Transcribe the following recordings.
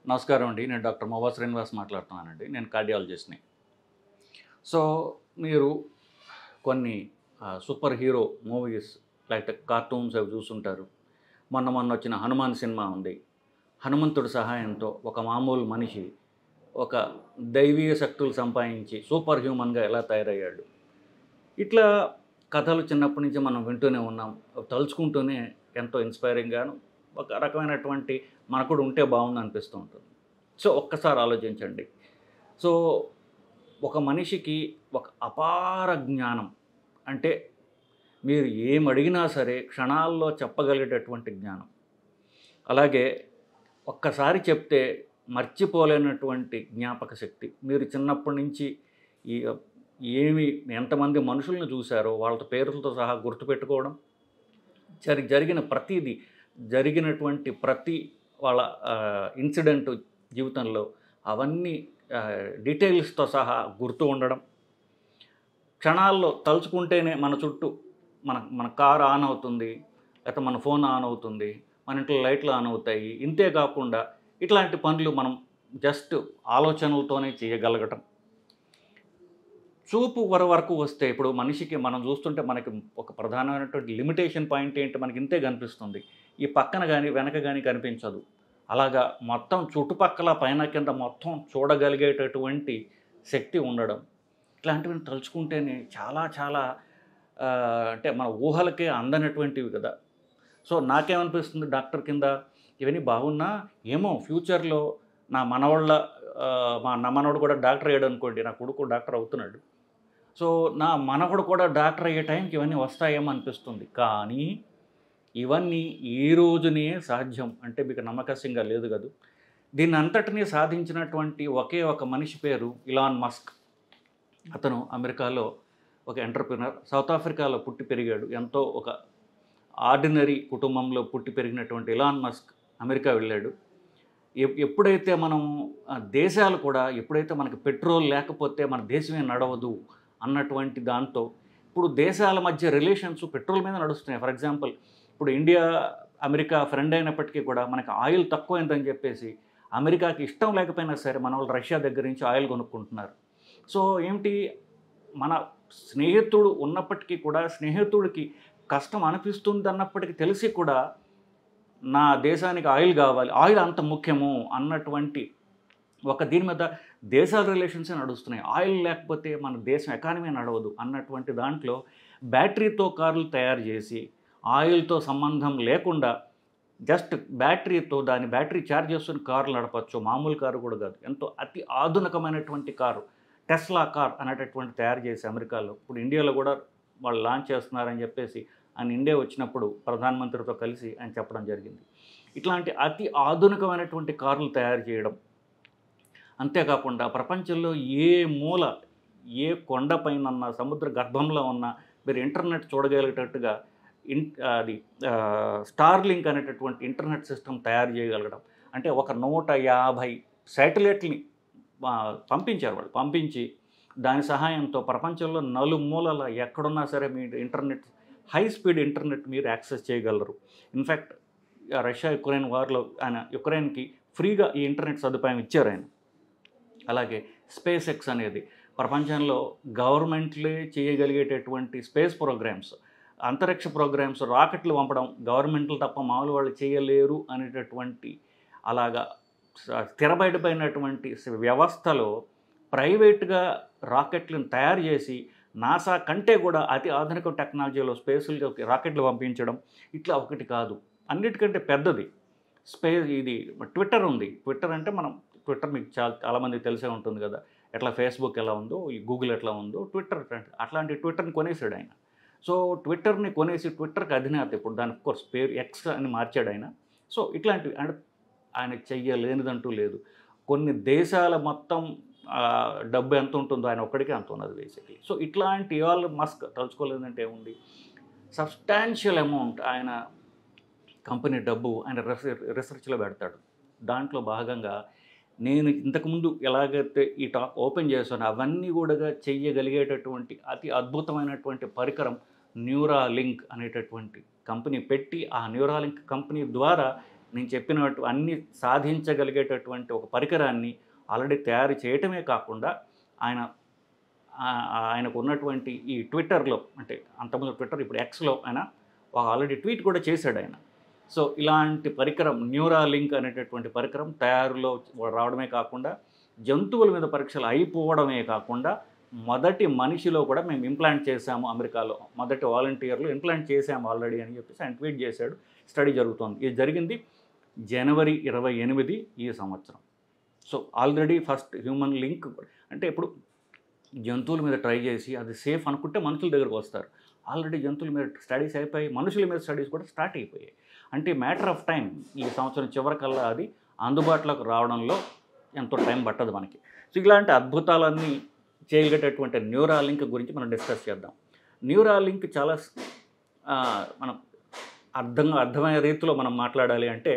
నమస్కారం అండి నేను డాక్టర్ మోవా శ్రీనివాస్ మాట్లాడుతున్నానండి నేను కార్డియాలజిస్ట్ని సో మీరు కొన్ని ఆ, సూపర్ హీరో మూవీస్ లేకపోతే కార్టూన్స్ అవి చూసుంటారు మొన్న మొన్న వచ్చిన హనుమాన్ సినిమా ఉంది హనుమంతుడి సహాయంతో ఒక మామూలు మనిషి ఒక దైవీయ శక్తులు సంపాదించి సూపర్ హ్యూమన్గా ఎలా తయారయ్యాడు ఇట్లా కథలు చిన్నప్పటి నుంచి మనం వింటూనే ఉన్నాం అవి తలుచుకుంటూనే ఎంతో ఇన్స్పైరింగ్గాను ఒక రకమైనటువంటి మనకు కూడా ఉంటే బాగుంది అనిపిస్తూ ఉంటుంది సో ఒక్కసారి ఆలోచించండి సో ఒక మనిషికి ఒక అపార జ్ఞానం అంటే మీరు ఏం అడిగినా సరే క్షణాల్లో చెప్పగలిగేటటువంటి జ్ఞానం అలాగే ఒక్కసారి చెప్తే మర్చిపోలేనటువంటి జ్ఞాపక శక్తి మీరు చిన్నప్పటి నుంచి ఈ ఏమి ఎంతమంది మనుషులను చూశారో వాళ్ళ పేర్లతో సహా గుర్తుపెట్టుకోవడం జరి జరిగిన ప్రతిదీ జరిగినటువంటి ప్రతి వాళ్ళ ఇన్సిడెంట్ జీవితంలో అవన్నీ ఆ, డీటెయిల్స్తో సహా గుర్తు ఉండడం క్షణాల్లో తలుచుకుంటేనే మన చుట్టూ మన మన కార్ ఆన్ అవుతుంది లేకపోతే మన ఫోన్ ఆన్ అవుతుంది మన ఇంట్లో లైట్లు ఆన్ అవుతాయి ఇంతే కాకుండా ఇట్లాంటి పనులు మనం జస్ట్ ఆలోచనలతోనే చేయగలగటం చూపు వర వరకు వస్తే ఇప్పుడు మనిషికి మనం చూస్తుంటే మనకి ఒక ప్రధానమైనటువంటి లిమిటేషన్ పాయింట్ ఏంటి మనకి ఇంతే కనిపిస్తుంది ఈ పక్కన కానీ వెనక కానీ కనిపించదు అలాగా మొత్తం చుట్టుపక్కల పైన కింద మొత్తం చూడగలిగేటటువంటి శక్తి ఉండడం ఇట్లాంటివి తలుచుకుంటేనే చాలా చాలా ఆ, అంటే మన ఊహలకే అందనటువంటివి కదా సో నాకేమనిపిస్తుంది డాక్టర్ కింద ఇవన్నీ బాగున్నా ఏమో ఫ్యూచర్లో నా మనవాళ్ళ ఆ, మా నా మనవడు కూడా డాక్టర్ అయ్యాడు అనుకోండి నా కొడుకు డాక్టర్ అవుతున్నాడు సో నా మనవడు కూడా డాక్టర్ అయ్యే టైంకి ఇవన్నీ వస్తాయేమో అనిపిస్తుంది కానీ ఇవన్నీ ఈ రోజునే సాధ్యం అంటే మీకు నమ్మకస్యంగా లేదు కదా దీన్ని అంతటినీ సాధించినటువంటి ఒకే ఒక మనిషి పేరు ఇలాన్ మస్క్ అతను అమెరికాలో ఒక ఎంటర్ప్రినర్ సౌత్ ఆఫ్రికాలో పుట్టి పెరిగాడు ఎంతో ఒక ఆర్డినరీ కుటుంబంలో పుట్టి పెరిగినటువంటి ఇలాన్ మస్క్ అమెరికా వెళ్ళాడు ఎప్- ఎప్పుడైతే మనం ఆ, దేశాలు కూడా ఎప్పుడైతే మనకి పెట్రోల్ లేకపోతే మన దేశమే నడవదు అన్నటువంటి దాంతో ఇప్పుడు దేశాల మధ్య రిలేషన్స్ పెట్రోల్ మీద నడుస్తున్నాయి ఫర్ ఎగ్జాంపుల్ ఇప్పుడు ఇండియా అమెరికా ఫ్రెండ్ అయినప్పటికీ కూడా మనకి ఆయిల్ తక్కువైందని చెప్పేసి అమెరికాకి ఇష్టం లేకపోయినా సరే మన వాళ్ళు రష్యా దగ్గర నుంచి ఆయిల్ కొనుక్కుంటున్నారు సో ఏమిటి మన స్నేహితుడు ఉన్నప్పటికీ కూడా స్నేహితుడికి కష్టం అనిపిస్తుంది అన్నప్పటికీ తెలిసి కూడా నా దేశానికి ఆయిల్ కావాలి ఆయిల్ అంత ముఖ్యము అన్నటువంటి ఒక దీని మీద దేశాల రిలేషన్సే నడుస్తున్నాయి ఆయిల్ లేకపోతే మన దేశం ఎకానమీ నడవదు అన్నటువంటి దాంట్లో బ్యాటరీతో కార్లు తయారు చేసి ఆయిల్తో సంబంధం లేకుండా జస్ట్ బ్యాటరీతో దాని బ్యాటరీ ఛార్జ్ చేసుకుని కార్లు నడపచ్చు మామూలు కారు కూడా కాదు ఎంతో అతి ఆధునికమైనటువంటి కారు టెస్లా కార్ అనేటటువంటి తయారు చేసి అమెరికాలో ఇప్పుడు ఇండియాలో కూడా వాళ్ళు లాంచ్ చేస్తున్నారని చెప్పేసి ఆయన ఇండియా వచ్చినప్పుడు ప్రధానమంత్రితో కలిసి ఆయన చెప్పడం జరిగింది ఇట్లాంటి అతి ఆధునికమైనటువంటి కార్లు తయారు చేయడం అంతేకాకుండా ప్రపంచంలో ఏ మూల ఏ కొండపైన ఉన్న సముద్ర గర్భంలో ఉన్న మీరు ఇంటర్నెట్ చూడగలిగేటట్టుగా ఇన్ అది స్టార్ లింక్ అనేటటువంటి ఇంటర్నెట్ సిస్టమ్ తయారు చేయగలగడం అంటే ఒక నూట యాభై శాటిలైట్ని ఆ, పంపించారు వాళ్ళు పంపించి దాని సహాయంతో ప్రపంచంలో నలుమూలల ఎక్కడున్నా సరే మీ ఇంటర్నెట్ హై స్పీడ్ ఇంటర్నెట్ మీరు యాక్సెస్ చేయగలరు ఇన్ఫ్యాక్ట్ రష్యా యుక్రెయిన్ వార్లో ఆయన యుక్రెయిన్కి ఫ్రీగా ఈ ఇంటర్నెట్ సదుపాయం ఇచ్చారు ఆయన అలాగే స్పేస్ ఎక్స్ అనేది ప్రపంచంలో గవర్నమెంట్లే చేయగలిగేటటువంటి స్పేస్ ప్రోగ్రామ్స్ అంతరిక్ష ప్రోగ్రామ్స్ రాకెట్లు పంపడం గవర్నమెంట్లు తప్ప మామూలు వాళ్ళు చేయలేరు అనేటటువంటి అలాగా స- స్థిరబడిపోయినటువంటి వ్యవస్థలో ప్రైవేట్గా రాకెట్లను తయారు చేసి నాసా కంటే కూడా అతి ఆధునిక టెక్నాలజీలో స్పేస్లోకి రాకెట్లు పంపించడం ఇట్లా ఒకటి కాదు అన్నిటికంటే పెద్దది స్పేస్ ఇది ట్విట్టర్ ఉంది ట్విట్టర్ అంటే మనం ట్విట్టర్ మీకు చాలా చాలామందికి తెలిసే ఉంటుంది కదా ఎట్లా ఫేస్బుక్ ఎలా ఉందో ఈ గూగుల్ ఎట్లా ఉందో ట్విట్టర్ అట్లాంటి- అట్లాంటి ట్విట్టర్ని కొనేసాడు ఆయన సో ట్విట్టర్ని కొనేసి ట్విట్టర్కి అధినేత ఇప్పుడు దాని కోర్స్ పేరు ఎక్స్ అని మార్చాడు ఆయన సో ఇట్లాంటివి అంటే ఆయన చెయ్యలేనిదంటూ లేదు కొన్ని దేశాల మొత్తం ఆ, డబ్బు ఎంత ఉంటుందో ఆయన ఒక్కడికే అంత ఉన్నది బేసిక్లీ సో ఇట్లాంటి ఇవాళ మస్క్ తలుచుకోలేదంటే ఏముంది సబ్స్టాన్షియల్ అమౌంట్ ఆయన కంపెనీ డబ్బు ఆయన రీసెర్చ్ రీసెర్చ్లో పెడతాడు దాంట్లో భాగంగా నేను ఇంతకుముందు ఎలాగైతే ఈ టాప్ ఓపెన్ చేశానో అవన్నీ కూడా చెయ్యగలిగేటటువంటి అతి అద్భుతమైనటువంటి పరికరం న్యూరాలింక్ అనేటటువంటి కంపెనీ పెట్టి ఆ న్యూరాలింక్ కంపెనీ ద్వారా నేను చెప్పినట్టు అన్ని సాధించగలిగేటటువంటి ఒక పరికరాన్ని ఆల్రెడీ తయారు చేయటమే కాకుండా ఆయన ఆ- ఆయనకు ఉన్నటువంటి ఈ ట్విట్టర్లో అంటే అంతకుముందు ట్విట్టర్ ఇప్పుడు ఎక్స్లో ఆయన ఒక ఆల్రెడీ ట్వీట్ కూడా చేశాడు ఆయన సో ఇలాంటి పరికరం న్యూరాలింక్ అనేటటువంటి పరికరం తయారులో రావడమే కాకుండా జంతువుల మీద పరీక్షలు అయిపోవడమే కాకుండా మొదటి మనిషిలో కూడా మేము ఇంప్లాంట్ చేశాము అమెరికాలో మొదటి వాలంటీర్లు ఇంప్లాంట్ చేశాము ఆల్రెడీ అని చెప్పేసి ఆయన ట్వీట్ చేశాడు స్టడీ జరుగుతోంది ఇది జరిగింది జనవరి ఇరవై ఎనిమిది ఈ సంవత్సరం so already first human link అంటే ఇప్పుడు జంతువుల మీద ట్రై చేసి అది సేఫ్ అనుకుంటే మనుషుల దగ్గరకు వస్తారు ఆల్రెడీ జంతువుల మీద స్టడీస్ అయిపోయి మనుషుల మీద స్టడీస్ కూడా స్టార్ట్ అయిపోయాయి అంటే మ్యాటర్ ఆఫ్ టైం ఈ సంవత్సరం చివరికల్లా అది అందుబాటులోకి రావడంలో ఎంతో టైం పట్టదు మనకి సో ఇలాంటి అద్భుతాలన్నీ చేయగలిగేటటువంటి న్యూరాలింక్ గురించి మనం డిస్కస్ చేద్దాం న్యూరాలింక్ చాలా ఆ, మనం అర్థంగా అర్థమయ్యే రీతిలో మనం మాట్లాడాలి అంటే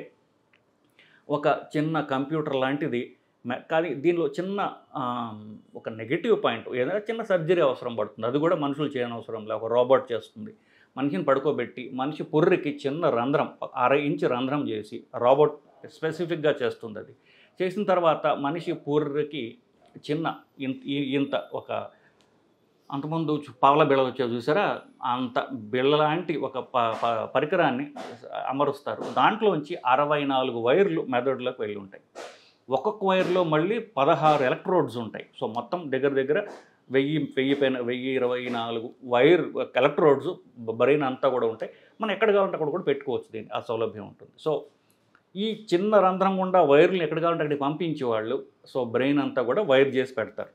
ఒక చిన్న కంప్యూటర్ లాంటిది మ- కానీ దీనిలో చిన్న ఆ, ఒక నెగిటివ్ పాయింట్ ఏదైనా చిన్న సర్జరీ అవసరం పడుతుంది అది కూడా మనుషులు చేయని అవసరం లేదు ఒక రోబోట్ చేస్తుంది మనిషిని పడుకోబెట్టి మనిషి పుర్రికి చిన్న రంధ్రం అర ఇంచు రంధ్రం చేసి రోబోట్ స్పెసిఫిక్గా చేస్తుంది అది చేసిన తర్వాత మనిషి పుర్రికి చిన్న ఇంత ఈ- ఇంత ఒక అంతకుముందు చు- పావల బిళ్ళ వచ్చే చూసారా అంత బిళ్ళ లాంటి ఒక ప- ప- పరికరాన్ని అమరుస్తారు దాంట్లోంచి అరవై నాలుగు వైర్లు మెదడులోకి వెళ్ళి ఉంటాయి ఒక్కొక్క వైర్లో మళ్ళీ పదహారు ఎలక్ట్రోడ్స్ ఉంటాయి సో మొత్తం దగ్గర దగ్గర వెయ్యి వెయ్యి పైన వెయ్యి ఇరవై నాలుగు వైర్ ఎలక్ట్రోడ్స్ బ్రెయిన్ అంతా కూడా ఉంటాయి మనం ఎక్కడ కావాలంటే అక్కడ కూడా పెట్టుకోవచ్చు దీన్ని ఆ సౌలభ్యం ఉంటుంది సో ఈ చిన్న రంధ్రం గుండా వైర్లు ఎక్కడ కావాలంటే అక్కడికి పంపించే వాళ్ళు సో బ్రెయిన్ అంతా కూడా వైర్ చేసి పెడతారు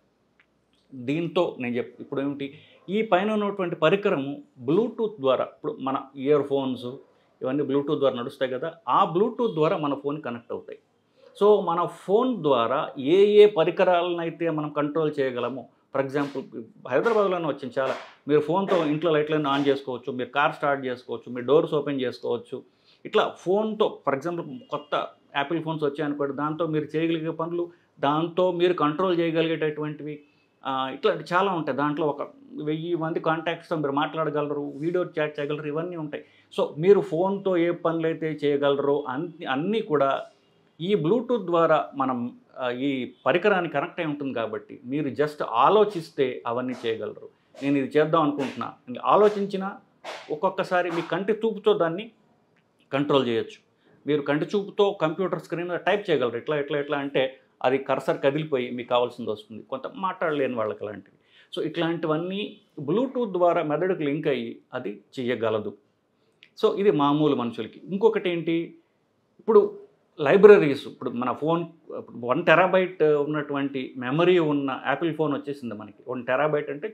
దీంతో నేను చెప్ ఇప్పుడు ఏమిటి ఈ పైన ఉన్నటువంటి పరికరము బ్లూటూత్ ద్వారా ఇప్పుడు మన ఇయర్ ఫోన్స్ ఇవన్నీ బ్లూటూత్ ద్వారా నడుస్తాయి కదా ఆ బ్లూటూత్ ద్వారా మన ఫోన్ కనెక్ట్ అవుతాయి సో మన ఫోన్ ద్వారా ఏ ఏ పరికరాలను అయితే మనం కంట్రోల్ చేయగలమో ఫర్ ఎగ్జాంపుల్ హైదరాబాద్లోనే వచ్చింది చాలా మీరు ఫోన్తో ఇంట్లో లైట్లను ఆన్ చేసుకోవచ్చు మీరు కార్ స్టార్ట్ చేసుకోవచ్చు మీరు డోర్స్ ఓపెన్ చేసుకోవచ్చు ఇట్లా ఫోన్తో ఫర్ ఎగ్జాంపుల్ కొత్త యాపిల్ ఫోన్స్ వచ్చాయనుకోండి దాంతో మీరు చేయగలిగే పనులు దాంతో మీరు కంట్రోల్ చేయగలిగేటటువంటివి ఆ, ఇట్లాంటి చాలా ఉంటాయి దాంట్లో ఒక వెయ్యి మంది కాంటాక్ట్స్తో మీరు మాట్లాడగలరు వీడియో చాట్ చేయగలరు ఇవన్నీ ఉంటాయి సో మీరు ఫోన్తో ఏ పనులు అయితే చేయగలరో అన్ని అన్నీ కూడా ఈ బ్లూటూత్ ద్వారా మనం ఆ, ఈ పరికరానికి కనెక్ట్ అయి ఉంటుంది కాబట్టి మీరు జస్ట్ ఆలోచిస్తే అవన్నీ చేయగలరు నేను ఇది చేద్దాం అనుకుంటున్నా నేను ఆలోచించిన ఒక్కొక్కసారి మీ కంటి చూపుతో దాన్ని కంట్రోల్ చేయొచ్చు మీరు కంటి చూపుతో కంప్యూటర్ స్క్రీన్ మీద టైప్ చేయగలరు ఎట్లా ఎట్లా ఎట్లా అంటే అది కర్సర్ కదిలిపోయి మీకు కావాల్సింది వస్తుంది కొంత మాట్లాడలేని వాళ్ళకి అలాంటివి సో ఇట్లాంటివన్నీ బ్లూటూత్ ద్వారా మెదడుకు లింక్ అయ్యి అది చేయగలదు సో ఇది మామూలు మనుషులకి ఇంకొకటి ఏంటి ఇప్పుడు లైబ్రరీస్ ఇప్పుడు మన ఫోన్ వన్ టెరాబైట్ ఉన్నటువంటి మెమరీ ఉన్న యాపిల్ ఫోన్ వచ్చేసింది మనకి వన్ టెరాబైట్ అంటే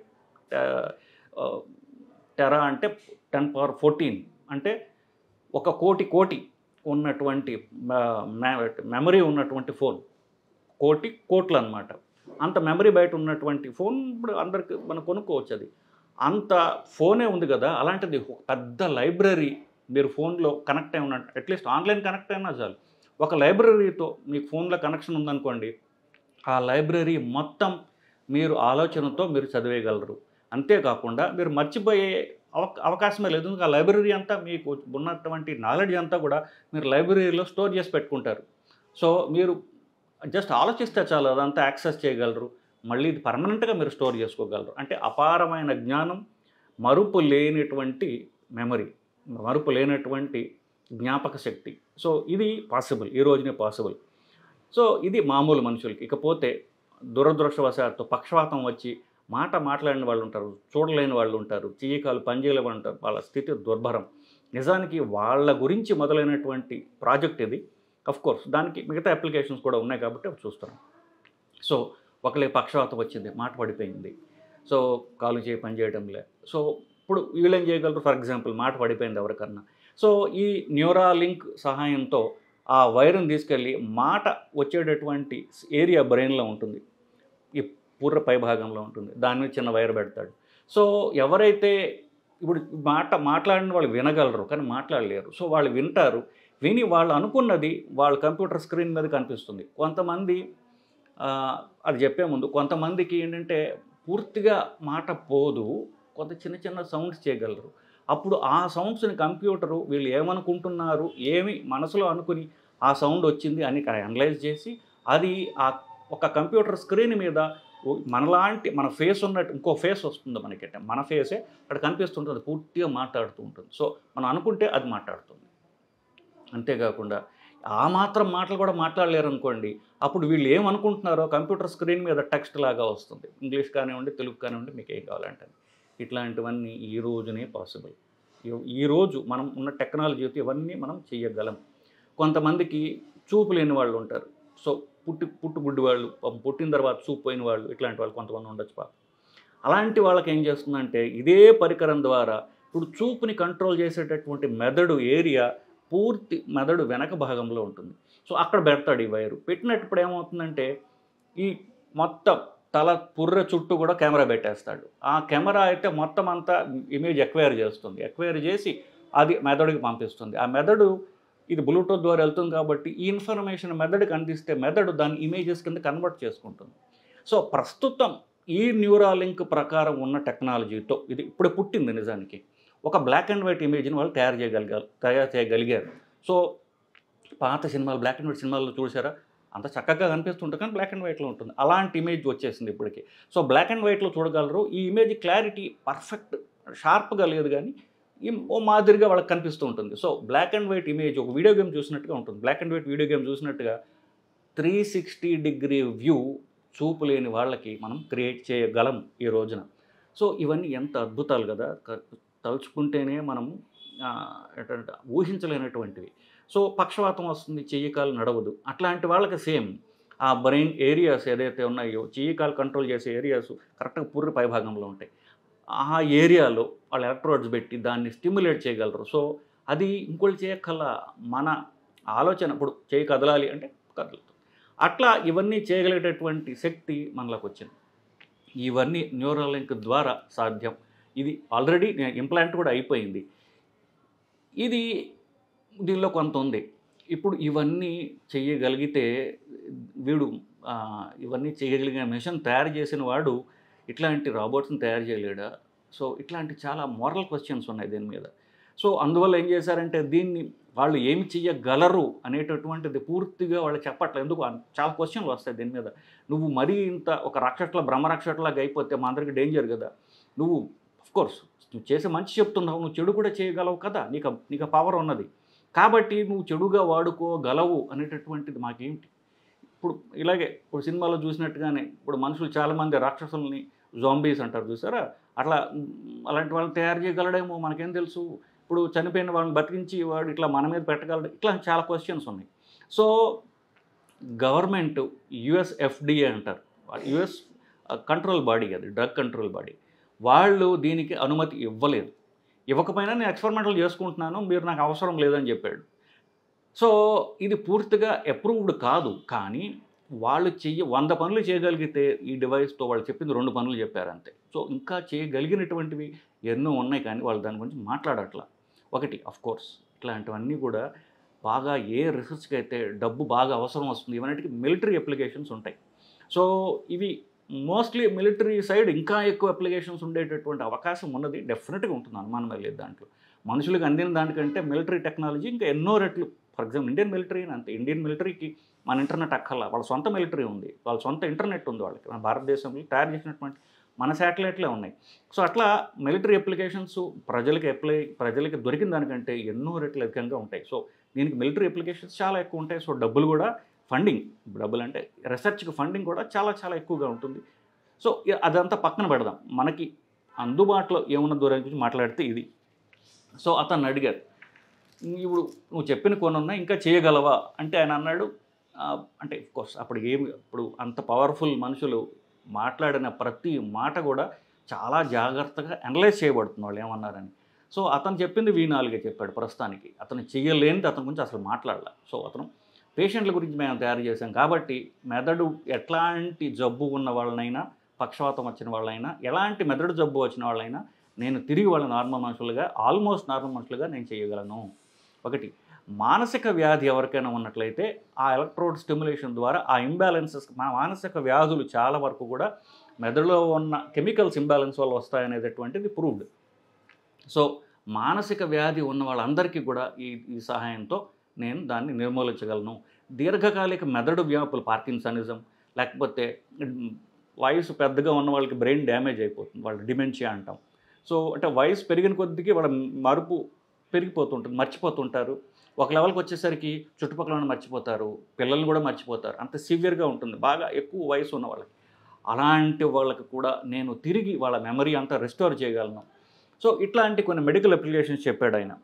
టెరా అంటే టెన్ పవర్ ఫోర్టీన్ అంటే ఒక కోటి కోటి ఉన్నటువంటి మెమరీ ఉన్నటువంటి ఫోన్ కోటి కోట్లు అనమాట అంత మెమరీ బయట ఉన్నటువంటి ఫోన్ ఇప్పుడు అందరికి మనం కొనుక్కోవచ్చు అది అంత ఫోనే ఉంది కదా అలాంటిది ఒక పెద్ద లైబ్రరీ మీరు ఫోన్లో కనెక్ట్ అయి ఉన్నట్టు అట్లీస్ట్ ఆన్లైన్ కనెక్ట్ అయినా చాలు ఒక లైబ్రరీతో మీకు ఫోన్లో కనెక్షన్ ఉందనుకోండి ఆ లైబ్రరీ మొత్తం మీరు ఆలోచనతో మీరు చదివేయగలరు అంతేకాకుండా మీరు మర్చిపోయే అవ అవకాశమే లేదు ఎందుకంటే ఆ లైబ్రరీ అంతా మీకు ఉన్నటువంటి నాలెడ్జ్ అంతా కూడా మీరు లైబ్రరీలో స్టోర్ చేసి పెట్టుకుంటారు సో మీరు జస్ట్ ఆలోచిస్తే చాలు అదంతా యాక్సెస్ చేయగలరు మళ్ళీ ఇది పర్మనెంట్గా మీరు స్టోర్ చేసుకోగలరు అంటే అపారమైన జ్ఞానం మరుపు లేనటువంటి మెమరీ మరుపు లేనటువంటి జ్ఞాపక శక్తి సో ఇది పాసిబుల్ ఈ రోజునే పాసిబుల్ సో ఇది మామూలు మనుషులకి ఇకపోతే దురదృష్టవశాత్తు పక్షవాతం వచ్చి మాట మాట్లాడిన వాళ్ళు ఉంటారు చూడలేని వాళ్ళు ఉంటారు చెయ్యకాలు పనిచేయలేని వాళ్ళు ఉంటారు వాళ్ళ స్థితి దుర్భరం నిజానికి వాళ్ళ గురించి మొదలైనటువంటి ప్రాజెక్ట్ ఇది అఫ్ కోర్స్ దానికి మిగతా అప్లికేషన్స్ కూడా ఉన్నాయి కాబట్టి అవి చూస్తున్నాం సో ఒకళ్ళకి పక్షవాతం వచ్చింది మాట పడిపోయింది సో కాలు చేయి పని చేయడం లే సో ఇప్పుడు వీళ్ళేం చేయగలరు ఫర్ ఎగ్జాంపుల్ మాట పడిపోయింది ఎవరికన్నా సో ఈ న్యూరాలింక్ సహాయంతో ఆ వైర్ని తీసుకెళ్ళి మాట వచ్చేటటువంటి ఏరియా బ్రెయిన్లో ఉంటుంది ఈ పూర్వ పై భాగంలో ఉంటుంది దాని మీద చిన్న వైర్ పెడతాడు సో ఎవరైతే ఇప్పుడు మాట మాట్లాడిన వాళ్ళు వినగలరు కానీ మాట్లాడలేరు సో వాళ్ళు వింటారు విని వాళ్ళు అనుకున్నది వాళ్ళ కంప్యూటర్ స్క్రీన్ మీద కనిపిస్తుంది కొంతమంది ఆ, అది చెప్పే ముందు కొంతమందికి ఏంటంటే పూర్తిగా మాట పోదు కొంత చిన్న చిన్న సౌండ్స్ చేయగలరు అప్పుడు ఆ సౌండ్స్ని కంప్యూటరు వీళ్ళు ఏమనుకుంటున్నారు ఏమి మనసులో అనుకుని ఆ సౌండ్ వచ్చింది అని అనలైజ్ చేసి అది ఆ ఒక కంప్యూటర్ స్క్రీన్ మీద ఓ- మనలాంటి మన ఫేస్ ఉన్నట్టు ఇంకో ఫేస్ వస్తుంది మనకి అంటే మన ఫేసే అక్కడ కనిపిస్తుంటుంది పూర్తిగా మాట్లాడుతూ ఉంటుంది సో మనం అనుకుంటే అది మాట్లాడుతుంది అంతేకాకుండా ఆ మాత్రం మాటలు కూడా మాట్లాడలేరు అనుకోండి అప్పుడు వీళ్ళు ఏమనుకుంటున్నారో కంప్యూటర్ స్క్రీన్ మీద టెక్స్ట్ లాగా వస్తుంది ఇంగ్లీష్ కానివ్వండి తెలుగు కానివ్వండి మీకు ఏం కావాలంటే ఇట్లాంటివన్నీ ఈ రోజునే పాసిబుల్ ఈ రోజు మనం ఉన్న టెక్నాలజీతో ఇవన్నీ మనం చేయగలం కొంతమందికి చూపు లేని వాళ్ళు ఉంటారు సో పుట్టి పుట్టు గుడ్డి వాళ్ళు పాపం పుట్టిన తర్వాత చూపు పోయిన వాళ్ళు ఇట్లాంటి వాళ్ళు కొంతమంది ఉండొచ్చు పాపం అలాంటి వాళ్ళకి ఏం చేస్తుందంటే ఇదే పరికరం ద్వారా ఇప్పుడు చూపుని కంట్రోల్ చేసేటటువంటి మెదడు ఏరియా పూర్తి మెదడు వెనక భాగంలో ఉంటుంది సో అక్కడ పెడతాడు ఈ వైరు పెట్టినప్పుడు ఏమవుతుందంటే ఈ మొత్తం తల పుర్ర చుట్టూ కూడా కెమెరా పెట్టేస్తాడు ఆ కెమెరా అయితే మొత్తం అంతా ఇమేజ్ ఎక్వైర్ చేస్తుంది ఎక్వైర్ చేసి అది మెదడుకి పంపిస్తుంది ఆ మెదడు ఇది బ్లూటూత్ ద్వారా వెళ్తుంది కాబట్టి ఈ ఇన్ఫర్మేషన్ మెదడుకి అందిస్తే మెదడు దాని ఇమేజెస్ కింద కన్వర్ట్ చేసుకుంటుంది సో ప్రస్తుతం ఈ న్యూరాలింక్ ప్రకారం ఉన్న టెక్నాలజీతో ఇది ఇప్పుడు పుట్టింది నిజానికి ఒక బ్లాక్ అండ్ వైట్ ఇమేజ్ని వాళ్ళు తయారు చేయగలిగారు తయారు చేయగలిగారు సో పాత సినిమాలు బ్లాక్ అండ్ వైట్ సినిమాల్లో చూసారా అంత చక్కగా కనిపిస్తుంటుంది కానీ బ్లాక్ అండ్ వైట్లో ఉంటుంది అలాంటి ఇమేజ్ వచ్చేసింది ఇప్పటికి సో బ్లాక్ అండ్ వైట్లో చూడగలరు ఈ ఇమేజ్ క్లారిటీ పర్ఫెక్ట్ షార్ప్గా లేదు కానీ ఈ- ఓ మాదిరిగా వాళ్ళకి కనిపిస్తూ ఉంటుంది so black and white image ఒక వీడియో గేమ్ చూసినట్టుగా ఉంటుంది black and white video game చూసినట్టుగా త్రీ సిక్స్టీ డిగ్రీ వ్యూ చూపు లేని వాళ్ళకి మనం క్రియేట్ చేయగలం ఈ రోజున సో ఇవన్నీ ఎంత అద్భుతాలు కదా క- తలుచుకుంటేనే మనం ఆ, ఏంటంటే ఊహించలేనటువంటివి సో పక్షవాతం వస్తుంది చెయ్యి కాలు నడవదు అట్లాంటి వాళ్ళకి సేమ్ ఆ బ్రెయిన్ ఏరియాస్ ఏదైతే ఉన్నాయో చెయ్యి కాలు కంట్రోల్ చేసే ఏరియాస్ కరెక్ట్గా పుర్రి పైభాగంలో ఉంటాయి ఆ ఏరియాలో వాళ్ళు ఎలక్ట్రోడ్స్ పెట్టి దాన్ని స్టిమ్యులేట్ చేయగలరు సో అది ఇంకోటి చేయక్కల్లా మన ఆలోచన ఇప్పుడు చేయి కదలాలి అంటే కదులుతుంది అట్లా ఇవన్నీ చేయగలిగేటటువంటి శక్తి మనలోకి వచ్చింది ఇవన్నీ న్యూరల్ లింక్ ద్వారా సాధ్యం ఇది ఆల్రెడీ ఇంప్లాంట్ కూడా అయిపోయింది ఇది దీనిలో కొంత ఉంది ఇప్పుడు ఇవన్నీ చేయగలిగితే వీడు ఆ, ఇవన్నీ చేయగలిగిన మిషన్ తయారు చేసిన వాడు ఇట్లాంటి రాబోట్స్ని తయారు చేయలేడా సో ఇట్లాంటి చాలా మోరల్ క్వశ్చన్స్ ఉన్నాయి దీని మీద సో అందువల్ల ఏం చేశారంటే దీన్ని వాళ్ళు ఏమి చెయ్యగలరు అనేటటువంటిది పూర్తిగా వాళ్ళు చెప్పట్లేదు ఎందుకు అన్- చాలా క్వశ్చన్లు వస్తాయి దీని మీద నువ్వు మరీ ఇంత ఒక రాక్షట్ల బ్రహ్మరాక్షట్లాగా అయిపోతే మా అందరికి డేంజర్ కదా నువ్వు కోర్స్ నువ్వు చేసే మంచి చెప్తున్నావు నువ్వు చెడు కూడా చేయగలవు కదా నీకు ఆ- నీకు పవర్ ఉన్నది కాబట్టి నువ్వు చెడుగా వాడుకోగలవు అనేటటువంటిది మాకేంటి ఇప్పుడు ఇలాగే ఇప్పుడు సినిమాలో చూసినట్టుగానే ఇప్పుడు మనుషులు చాలామంది రాక్షసుల్ని జాంబీస్ అంటారు చూసారా అట్లా మ్, అలాంటి వాళ్ళని తయారు చేయగలడేమో మనకేం తెలుసు ఇప్పుడు చనిపోయిన వాళ్ళని బతికించి వాడు ఇట్లా మన మీద పెట్టగలడు ఇట్లా చాలా క్వశ్చన్స్ ఉన్నాయి సో గవర్నమెంట్ యుఎస్ ఎఫ్డిఏ అంటారు యుఎస్ కంట్రోల్ బాడీ అది డ్రగ్ కంట్రోల్ బాడీ వాళ్ళు దీనికి అనుమతి ఇవ్వలేదు ఇవ్వకపోయినా నేను ఎక్స్పెరిమెంటల్ చేసుకుంటున్నాను మీరు నాకు అవసరం లేదని చెప్పాడు సో ఇది పూర్తిగా అప్రూవ్డ్ కాదు కానీ వాళ్ళు చెయ్యి వంద పనులు చేయగలిగితే ఈ డివైస్తో వాళ్ళు చెప్పింది రెండు పనులు చెప్పారు అంతే సో ఇంకా చేయగలిగినటువంటివి ఎన్నో ఉన్నాయి కానీ వాళ్ళు దాని గురించి మాట్లాడట్లా ఒకటి అఫ్ కోర్స్ ఇట్లాంటివన్నీ కూడా బాగా ఏ రీసెర్చ్కి అయితే డబ్బు బాగా అవసరం వస్తుంది ఇవన్నిటికి మిలిటరీ అప్లికేషన్స్ ఉంటాయి సో ఇవి మోస్ట్లీ మిలిటరీ సైడ్ ఇంకా ఎక్కువ అప్లికేషన్స్ ఉండేటటువంటి అవకాశం ఉన్నది డెఫినెట్గా ఉంటుంది అనుమానం లేదు దాంట్లో మనుషులకు అందిన దానికంటే మిలిటరీ టెక్నాలజీ ఇంకా ఎన్నో రెట్లు ఫర్ ఎగ్జాంపుల్ ఇండియన్ మిలిటరీ అంతే ఇండియన్ మిలిటరీకి మన ఇంటర్నెట్ అక్కర్లా వాళ్ళ సొంత మిలిటరీ ఉంది వాళ్ళ సొంత ఇంటర్నెట్ ఉంది వాళ్ళకి మన భారతదేశంలో తయారు చేసినటువంటి మన శాటిలైట్లే ఉన్నాయి సో అట్లా మిలిటరీ అప్లికేషన్స్ ప్రజలకి అప్లై ప్రజలకి దొరికిన దానికంటే ఎన్నో రెట్లు అధికంగా ఉంటాయి సో దీనికి మిలిటరీ అప్లికేషన్స్ చాలా ఎక్కువ ఉంటాయి సో డబ్బులు కూడా ఫండింగ్ డబ్బులు అంటే రీసెర్చ్కి ఫండింగ్ కూడా చాలా చాలా ఎక్కువగా ఉంటుంది సో ఇ- అదంతా పక్కన పెడదాం మనకి అందుబాటులో ఏమున్న దూరం గురించి మాట్లాడితే ఇది సో అతను అడిగారు ఇప్పుడు నువ్వు చెప్పిన కొన్ని ఉన్నాయి ఇంకా చేయగలవా అంటే ఆయన అన్నాడు "ఆ, అంటే కోర్స్ అప్పుడు ఏమి ఇప్పుడు అంత పవర్ఫుల్ మనుషులు మాట్లాడిన ప్రతి మాట కూడా చాలా జాగ్రత్తగా అనలైజ్ చేయబడుతుంది వాళ్ళు ఏమన్నారని సో అతను చెప్పింది వీ నాలుగే చెప్పాడు ప్రస్తుతానికి అతను చేయలేనిది అతని గురించి అసలు మాట్లాడాల సో అతను పేషెంట్ల గురించి మేము తయారు చేశాం కాబట్టి మెదడు ఎట్లాంటి జబ్బు ఉన్న వాళ్ళనైనా పక్షవాతం వచ్చిన వాళ్ళైనా ఎలాంటి మెదడు జబ్బు వచ్చిన వాళ్ళైనా నేను తిరిగి వాళ్ళ నార్మల్ మనుషులుగా ఆల్మోస్ట్ నార్మల్ మనుషులుగా నేను చేయగలను ఒకటి మానసిక వ్యాధి ఎవరికైనా ఉన్నట్లయితే ఆ ఎలక్ట్రోడ్ స్టిమ్యులేషన్ ద్వారా ఆ ఇంబ్యాలెన్సెస్ మా మానసిక వ్యాధులు చాలా వరకు కూడా మెదడులో ఉన్న కెమికల్స్ ఇంబ్యాలెన్స్ వల్ల వస్తాయనేటటువంటిది ప్రూవ్డ్ సో మానసిక వ్యాధి ఉన్న వాళ్ళందరికీ కూడా ఈ ఈ సహాయంతో నేను దాన్ని నిర్మూలించగలను దీర్ఘకాలిక మెదడు వ్యాపులు పార్కిన్సనిజం లేకపోతే ఉమ్, వయసు పెద్దగా ఉన్న వాళ్ళకి బ్రెయిన్ డ్యామేజ్ అయిపోతుంది వాళ్ళు డిమెన్షియా అంటాం సో అంటే వయసు పెరిగిన కొద్దికి వాళ్ళ మరుపు పెరిగిపోతుంటుంది మర్చిపోతుంటారు ఒక లెవెల్కి వచ్చేసరికి చుట్టుపక్కల ఉన్న మర్చిపోతారు పిల్లల్ని కూడా మర్చిపోతారు అంత సివియర్గా ఉంటుంది బాగా ఎక్కువ వయసు ఉన్న వాళ్ళకి అలాంటి వాళ్ళకి కూడా నేను తిరిగి వాళ్ళ మెమరీ అంతా రెస్టోర్ చేయగలను సో ఇట్లాంటి కొన్ని మెడికల్ అప్లికేషన్స్ చెప్పాడు ఆయన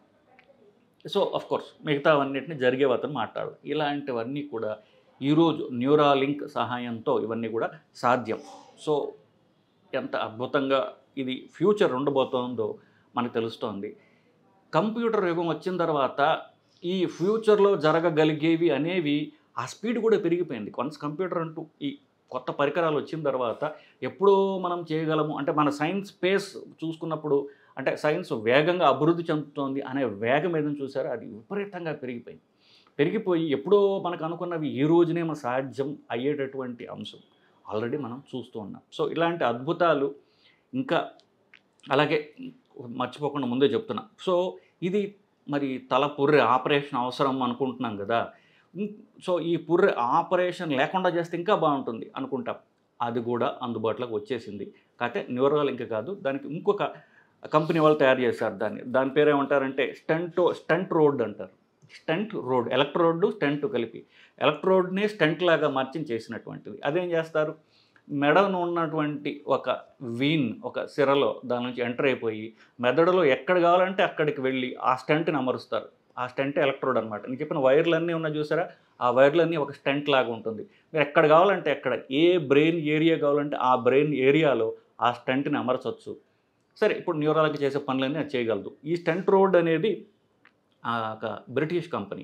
సో అఫ్ కోర్స్ మిగతా అన్నింటిని జరిగేవి అతను మాట్లాడాలి ఇలాంటివన్నీ కూడా ఈరోజు న్యూరాలింక్ సహాయంతో ఇవన్నీ కూడా సాధ్యం సో ఎంత అద్భుతంగా ఇది ఫ్యూచర్ ఉండబోతోందో మనకు తెలుస్తోంది కంప్యూటర్ యుగం వచ్చిన తర్వాత ఈ ఫ్యూచర్లో జరగగలిగేవి అనేవి ఆ స్పీడ్ కూడా పెరిగిపోయింది కొన్స్ కంప్యూటర్ అంటూ ఈ కొత్త పరికరాలు వచ్చిన తర్వాత ఎప్పుడో మనం చేయగలము అంటే మన సైన్స్ స్పేస్ చూసుకున్నప్పుడు అంటే సైన్స్ వేగంగా అభివృద్ధి చెందుతోంది అనే వేగం ఏదని చూసారో అది విపరీతంగా పెరిగిపోయింది పెరిగిపోయి ఎప్పుడో మనకు అనుకున్నవి ఈ రోజునే మన సాధ్యం అయ్యేటటువంటి అంశం ఆల్రెడీ మనం చూస్తూ ఉన్నాం సో ఇలాంటి అద్భుతాలు ఇంకా అలాగే మర్చిపోకుండా ముందే చెప్తున్నా సో ఇది మరి తల పుర్రె ఆపరేషన్ అవసరం అనుకుంటున్నాం కదా ఇం- సో ఈ పుర్రె ఆపరేషన్ లేకుండా చేస్తే ఇంకా బాగుంటుంది అనుకుంటాం అది కూడా అందుబాటులోకి వచ్చేసింది కాకపోతే న్యూరల్ ఇంకా కాదు దానికి ఇంకొక కంపెనీ వాళ్ళు తయారు చేశారు దాన్ని దాని పేరు ఏమంటారంటే స్టంట్ స్టంట్ రోడ్ అంటారు స్టంట్ రోడ్ ఎలక్ట్రోడ్ స్టంట్ కలిపి ఎలక్ట్రోడ్ని స్టంట్ లాగా మార్చి చేసినటువంటిది అదేం చేస్తారు మెడను ఉన్నటువంటి ఒక వీన్ ఒక సిరలో దాని నుంచి ఎంటర్ అయిపోయి మెదడులో ఎక్కడ కావాలంటే అక్కడికి వెళ్ళి ఆ స్టంట్ని అమరుస్తారు ఆ స్టంట్ ఎలక్ట్రోడ్ అనమాట నేను చెప్పిన వైర్లన్నీ ఉన్నాయి చూసారా ఆ వైర్లన్నీ ఒక స్టంట్ లాగా ఉంటుంది మీరు ఎక్కడ కావాలంటే ఎక్కడ ఏ బ్రెయిన్ ఏరియా కావాలంటే ఆ బ్రెయిన్ ఏరియాలో ఆ స్టంట్ని అమర్చవచ్చు సరే ఇప్పుడు న్యూరాలజీ చేసే పనులన్నీ అది చేయగలదు ఈ స్టంట్ రోడ్ అనేది ఆ ఒక బ్రిటిష్ కంపెనీ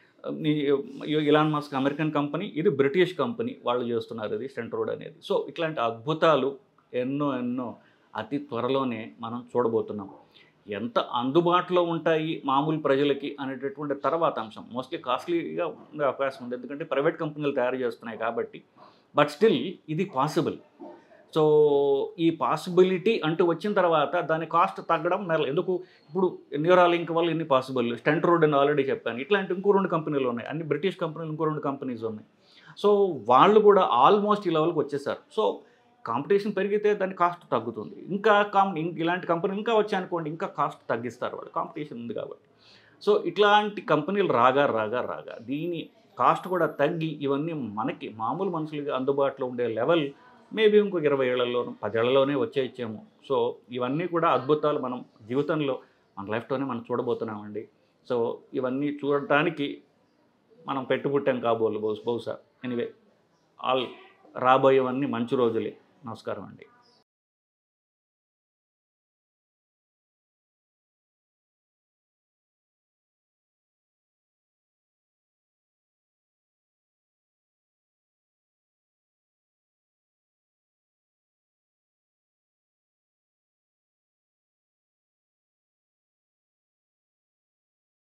ఈ- ఇలాన్ మస్క్ అమెరికన్ కంపెనీ ఇది బ్రిటిష్ కంపెనీ వాళ్ళు చేస్తున్నారు ఇది స్టంట్ రోడ్ అనేది సో ఇట్లాంటి అద్భుతాలు ఎన్నో ఎన్నో అతి త్వరలోనే మనం చూడబోతున్నాం ఎంత అందుబాటులో ఉంటాయి మామూలు ప్రజలకి అనేటటువంటి తర్వాత అంశం మోస్ట్లీ కాస్ట్లీగా ఉండే అవకాశం ఉంది ఎందుకంటే ప్రైవేట్ కంపెనీలు తయారు చేస్తున్నాయి కాబట్టి బట్ స్టిల్ ఇది పాసిబుల్ సో ఈ పాసిబిలిటీ అంటూ వచ్చిన తర్వాత దాని కాస్ట్ తగ్గడం మెల్ల ఎందుకు ఇప్పుడు న్యూరాలింక్ వల్ల ఎన్ని పాసిబుల్ స్టెంట్ రోడ్ అని ఆల్రెడీ చెప్పాను ఇట్లాంటి ఇంకో రెండు కంపెనీలు ఉన్నాయి అన్ని బ్రిటిష్ కంపెనీలు ఇంకో రెండు కంపెనీస్ ఉన్నాయి సో వాళ్ళు కూడా ఆల్మోస్ట్ ఈ లెవెల్కి వచ్చేసారు సో కాంపిటీషన్ పెరిగితే దాని కాస్ట్ తగ్గుతుంది ఇంకా కాం ఇం- ఇలాంటి కంపెనీలు ఇంకా వచ్చాయనుకోండి ఇంకా కాస్ట్ తగ్గిస్తారు వాళ్ళు కాంపిటీషన్ ఉంది కాబట్టి సో ఇట్లాంటి కంపెనీలు రాగా రాగా రాగా దీని కాస్ట్ కూడా తగ్గి ఇవన్నీ మనకి మామూలు మనుషులకి అందుబాటులో ఉండే లెవెల్ మేబీ ఇంకొక ఇరవై ఏళ్లలోనూ పదేళ్లలోనే వచ్చేయచ్చేమో సో ఇవన్నీ కూడా అద్భుతాలు మనం జీవితంలో మన లైఫ్లోనే మనం చూడబోతున్నామండి సో ఇవన్నీ చూడటానికి మనం పెట్టుబుట్టాం కాబోలు బహుశా బహుశా ఎనివే ఆల్ రాబోయేవన్నీ మంచి రోజులే నమస్కారం అండి